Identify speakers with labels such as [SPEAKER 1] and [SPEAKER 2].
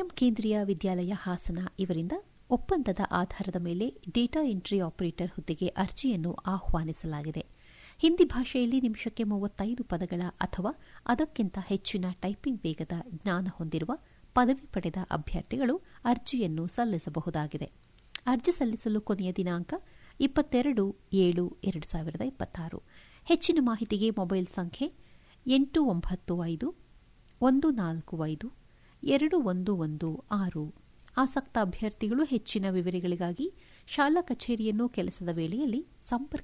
[SPEAKER 1] N M ಕೇಂದ್ರೀಯ ವಿದ್ಯಾಲಯ ಹಾಸನ ಇವರಿಂದ ಒಪ್ಪಂದದ ಆಧಾರದ ಮೇಲೆ ಡೇಟಾ ಎಂಟ್ರಿ ಆಪರೇಟರ್ ಹುದ್ದೆಗೆ ಅರ್ಜಿಯನ್ನು ಆಹ್ವಾನಿಸಲಾಗಿದೆ ಹಿಂದಿ ಭಾಷೆಯಲ್ಲಿ ನಿಮಿಷಕ್ಕೆ ಮೂವತ್ತೈದು ಪದಗಳ ಅಥವಾ ಅದಕ್ಕಿಂತ ಹೆಚ್ಚಿನ ಟೈಪಿಂಗ್ ವೇಗದ ಜ್ಞಾನ ಹೊಂದಿರುವ ಪದವಿ ಪಡೆದ ಅಭ್ಯರ್ಥಿಗಳು ಅರ್ಜಿಯನ್ನು ಸಲ್ಲಿಸಬಹುದಾಗಿದೆ ಅರ್ಜಿ ಸಲ್ಲಿಸಲು ಕೊನೆಯ ದಿನಾಂಕ ಇಪ್ಪತ್ತೆರಡು ಏಳು ಎರಡು ಸಾವಿರದ ಇಪ್ಪತ್ತಾರು ಹೆಚ್ಚಿನ ಮಾಹಿತಿಗೆ ಮೊಬೈಲ್ ಸಂಖ್ಯೆ ಎಂಟು ಒಂಬತ್ತು ಐದು ಒಂದು ನಾಲ್ಕು ಐದು ಎರಡು ಒಂದು ಒಂದು ಆರು ಆಸಕ್ತ ಅಭ್ಯರ್ಥಿಗಳು ಹೆಚ್ಚಿನ ವಿವರಗಳಿಗಾಗಿ ಶಾಲಾ ಕಚೇರಿಯನ್ನು ಕೆಲಸದ ವೇಳೆಯಲ್ಲಿ ಸಂಪರ್ಕ